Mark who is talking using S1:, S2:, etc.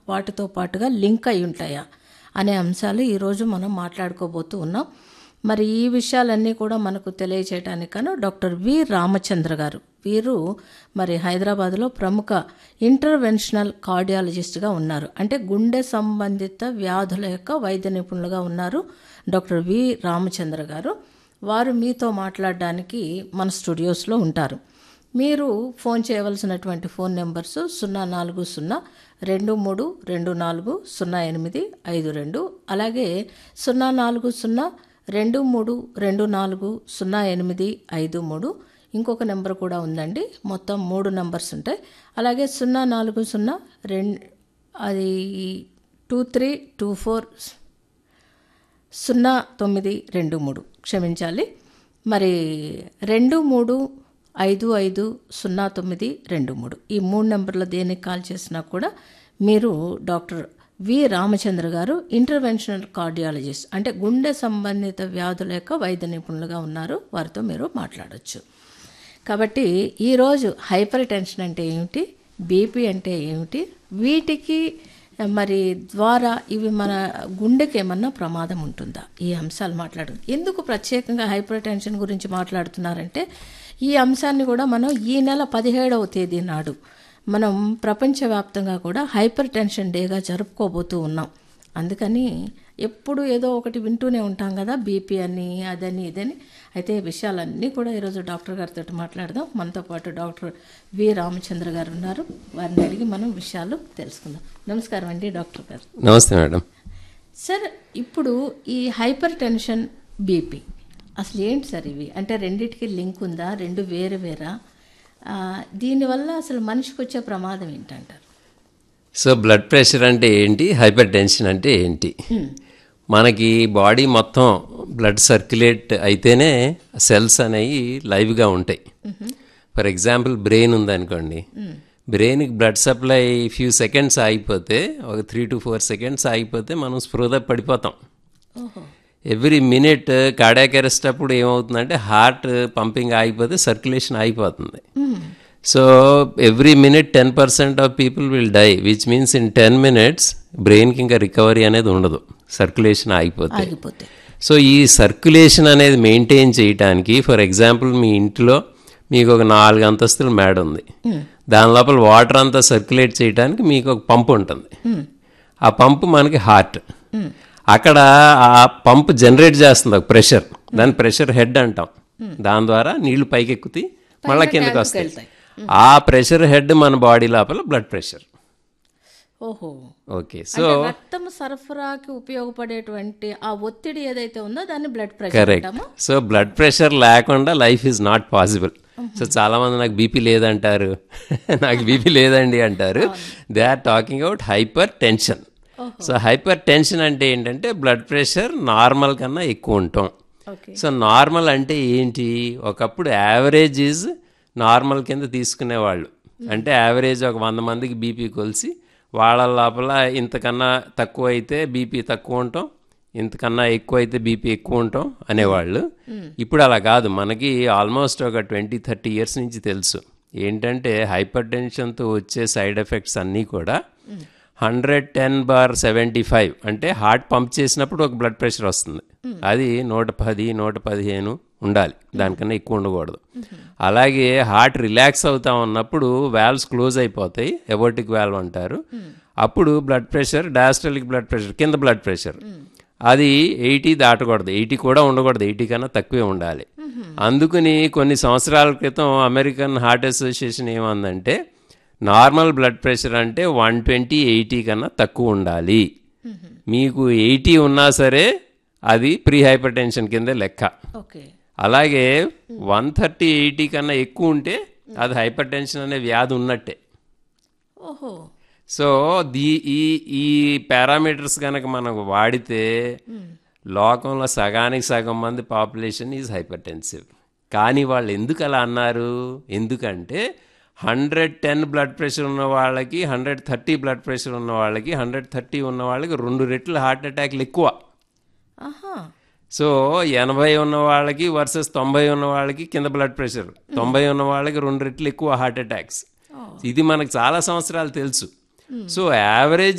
S1: వాటితో పాటుగా లింక్ అయి ఉంటాయా అనే అంశాలు ఈరోజు మనం మాట్లాడుకోబోతూ ఉన్నాం మరి ఈ విషయాలన్నీ కూడా మనకు తెలియచేయడానికి గాను డాక్టర్ వి రామచంద్ర గారు వీరు మరి హైదరాబాద్లో ప్రముఖ ఇంటర్వెన్షనల్ కార్డియాలజిస్ట్గా ఉన్నారు అంటే గుండె సంబంధిత వ్యాధుల యొక్క వైద్య నిపుణులుగా ఉన్నారు డాక్టర్ వి రామచంద్ర గారు వారు మీతో మాట్లాడడానికి మన స్టూడియోస్లో ఉంటారు మీరు ఫోన్ చేయవలసినటువంటి ఫోన్ నెంబర్స్ సున్నా నాలుగు సున్నా రెండు మూడు రెండు నాలుగు సున్నా ఎనిమిది ఐదు రెండు అలాగే సున్నా నాలుగు సున్నా రెండు మూడు రెండు నాలుగు సున్నా ఎనిమిది ఐదు మూడు ఇంకొక నెంబర్ కూడా ఉందండి మొత్తం మూడు నెంబర్స్ ఉంటాయి అలాగే సున్నా నాలుగు సున్నా రెండు అది టూ త్రీ టూ ఫోర్ సున్నా తొమ్మిది రెండు మూడు క్షమించాలి మరి రెండు మూడు ఐదు ఐదు సున్నా తొమ్మిది రెండు మూడు ఈ మూడు నెంబర్ల దేనికి కాల్ చేసినా కూడా మీరు డాక్టర్ వి రామచంద్ర గారు ఇంటర్వెన్షనల్ కార్డియాలజిస్ట్ అంటే గుండె సంబంధిత వ్యాధుల యొక్క వైద్య నిపుణులుగా ఉన్నారు వారితో మీరు మాట్లాడవచ్చు కాబట్టి ఈరోజు హైపర్ టెన్షన్ అంటే ఏమిటి బీపీ అంటే ఏమిటి వీటికి మరి ద్వారా ఇవి మన గుండెకి ఏమన్నా ప్రమాదం ఉంటుందా ఈ అంశాలు మాట్లాడు ఎందుకు ప్రత్యేకంగా హైపర్ టెన్షన్ గురించి మాట్లాడుతున్నారంటే ఈ అంశాన్ని కూడా మనం ఈ నెల పదిహేడవ తేదీ నాడు మనం ప్రపంచవ్యాప్తంగా కూడా హైపర్ టెన్షన్ డేగా జరుపుకోబోతూ ఉన్నాం అందుకని ఎప్పుడు ఏదో ఒకటి వింటూనే ఉంటాం కదా బీపీ అని అదని ఇదని అయితే ఈ విషయాలన్నీ కూడా ఈరోజు డాక్టర్ గారితో మాట్లాడదాం మనతో పాటు డాక్టర్ వి రామచంద్ర గారు ఉన్నారు వారిని అడిగి మనం విషయాలు తెలుసుకుందాం నమస్కారం అండి డాక్టర్ గారు
S2: నమస్తే మేడం
S1: సార్ ఇప్పుడు ఈ హైపర్ టెన్షన్ బీపీ అసలు ఏంటి సార్ ఇవి అంటే రెండిటికి లింక్ ఉందా రెండు వేరు వేరా ఆ, దీనివల్ల అసలు మనిషికి వచ్చే ప్రమాదం ఏంటంటారు
S2: సో బ్లడ్ ప్రెషర్ అంటే ఏంటి హైపర్ టెన్షన్ అంటే ఏంటి మనకి బాడీ మొత్తం బ్లడ్ సర్క్యులేట్ అయితేనే సెల్స్ అనేవి లైవ్గా ఉంటాయి ఫర్ ఎగ్జాంపుల్ బ్రెయిన్ ఉందనుకోండి బ్రెయిన్కి బ్లడ్ సప్లై ఫ్యూ సెకండ్స్ ఆగిపోతే ఒక త్రీ టు ఫోర్ సెకండ్స్ ఆగిపోతే మనం స్పృహ పడిపోతాం
S1: ఓహో
S2: ఎవ్రీ మినిట్ కార్డియాక్ అరెస్ట్ అప్పుడు ఏమవుతుందంటే హార్ట్ పంపింగ్ ఆగిపోతే సర్క్యులేషన్ ఆగిపోతుంది so every minute ten percent of people will die which means in ten minutes బ్రెయిన్కి ఇంకా రికవరీ అనేది ఉండదు సర్క్యులేషన్ ఆగిపోతే
S1: ఆగిపోతే
S2: సో ఈ సర్క్యులేషన్ అనేది మెయింటైన్ చేయడానికి ఫర్ ఎగ్జాంపుల్ మీ ఇంట్లో మీకు ఒక నాలుగు అంతస్తుల మేడ ఉంది దాని లోపల వాటర్ అంతా సర్క్యులేట్ చేయడానికి మీకు ఒక పంపు ఉంటుంది ఆ పంపు మనకి హార్ట్ అక్కడ ఆ పంప్ జనరేట్ చేస్తుంది ఒక ప్రెషర్ దాని ప్రెషర్ హెడ్ అంటాం దాని ద్వారా నీళ్లు పైకి ఎక్కుతాయి మళ్ళీ కిందకి వస్తాయి ఆ ప్రెషర్ హెడ్ మన బాడీ లోపల బ్లడ్ ప్రెషర్
S1: ఓహో
S2: ఓకే సో
S1: అంటే రక్తం సరఫరాకి ఉపయోగపడేటువంటి ఆ ఒత్తిడి ఏదైతే ఉందో దాన్ని బ్లడ్ ప్రెషర్
S2: కరెక్ట్
S1: అంటామా
S2: సో బ్లడ్ ప్రెషర్ లేకుండా life is not possible so చాలా మంది నాకు బీపీ లేదంటారు నాకు బీపీ లేదండి అంటారు they are talking out hypertension so hypertension అంటే ఏంటంటే బ్లడ్ ప్రెషర్ నార్మల్ కన్నా ఎక్కువ ఉంటాం
S1: ఓకే
S2: సో నార్మల్ అంటే ఏంటి ఒకప్పుడు యావరేజ్ ఈజ్ నార్మల్ కింద తీసుకునేవాళ్ళు అంటే యావరేజ్ ఒక వంద మందికి బీపీ కొలిసి వాళ్ళ లోపల ఇంతకన్నా తక్కువ అయితే బీపీ తక్కువ ఉంటాం ఇంతకన్నా ఎక్కువ అయితే బీపీ ఎక్కువ ఉంటాం అనేవాళ్ళు ఇప్పుడు అలా కాదు మనకి ఆల్మోస్ట్ ఒక ట్వంటీ థర్టీ ఇయర్స్ నుంచి తెలుసు ఏంటంటే హైపర్ టెన్షన్తో వచ్చే సైడ్ ఎఫెక్ట్స్ అన్నీ కూడా hundred ten bar seventy five అంటే హార్ట్ పంప్ చేసినప్పుడు ఒక బ్లడ్ ప్రెషర్ వస్తుంది అది నూట పది నూట పదిహేను ఉండాలి దానికన్నా ఎక్కువ ఉండకూడదు అలాగే హార్ట్ రిలాక్స్ అవుతా ఉన్నప్పుడు వాల్వ్స్ క్లోజ్ అయిపోతాయి ఎబోటిక్ వాల్వ్ అంటారు అప్పుడు blood pressure diastolic blood pressure కింద బ్లడ్ ప్రెషర్ అది ఎయిటీ దాటకూడదు ఎయిటీ కూడా ఉండకూడదు ఎయిటీ కన్నా తక్కువే ఉండాలి అందుకని కొన్ని సంవత్సరాల క్రితం అమెరికన్ హార్ట్ అసోసియేషన్ ఏమందంటే నార్మల్ బ్లడ్ ప్రెషర్ అంటే వన్ ట్వంటీ ఎయిటీ కన్నా తక్కువ ఉండాలి మీకు ఎయిటీ ఉన్నా సరే అది ప్రీ హైపర్ టెన్షన్ కింద లెక్క
S1: ఓకే
S2: అలాగే వన్ థర్టీ ఎయిటీ కన్నా ఎక్కువ ఉంటే అది హైపర్ టెన్షన్ అనే వ్యాధి ఉన్నట్టే
S1: ఓహో
S2: సో దీ ఈ ఈ పారామీటర్స్ కనుక మనం వాడితే లోకంలో సగానికి సగం మంది పాపులేషన్ ఈజ్ హైపర్ టెన్సివ్ కానీ వాళ్ళు ఎందుకు అలా అన్నారు ఎందుకంటే హండ్రెడ్ టెన్ బ్లడ్ ప్రెషర్ ఉన్న వాళ్ళకి హండ్రెడ్ థర్టీ బ్లడ్ ప్రెషర్ ఉన్న వాళ్ళకి హండ్రెడ్ థర్టీ ఉన్న వాళ్ళకి రెండు రెట్లు హార్ట్ అటాక్లు ఎక్కువ
S1: ఆహా
S2: సో ఎనభై ఉన్న వాళ్ళకి వర్సెస్ తొంభై ఉన్న వాళ్ళకి కింద బ్లడ్ ప్రెషర్ తొంభై ఉన్న వాళ్ళకి రెండు రెట్లు ఎక్కువ హార్ట్ అటాక్స్ ఇది మనకు చాలా సంవత్సరాలు తెలుసు సో యావరేజ్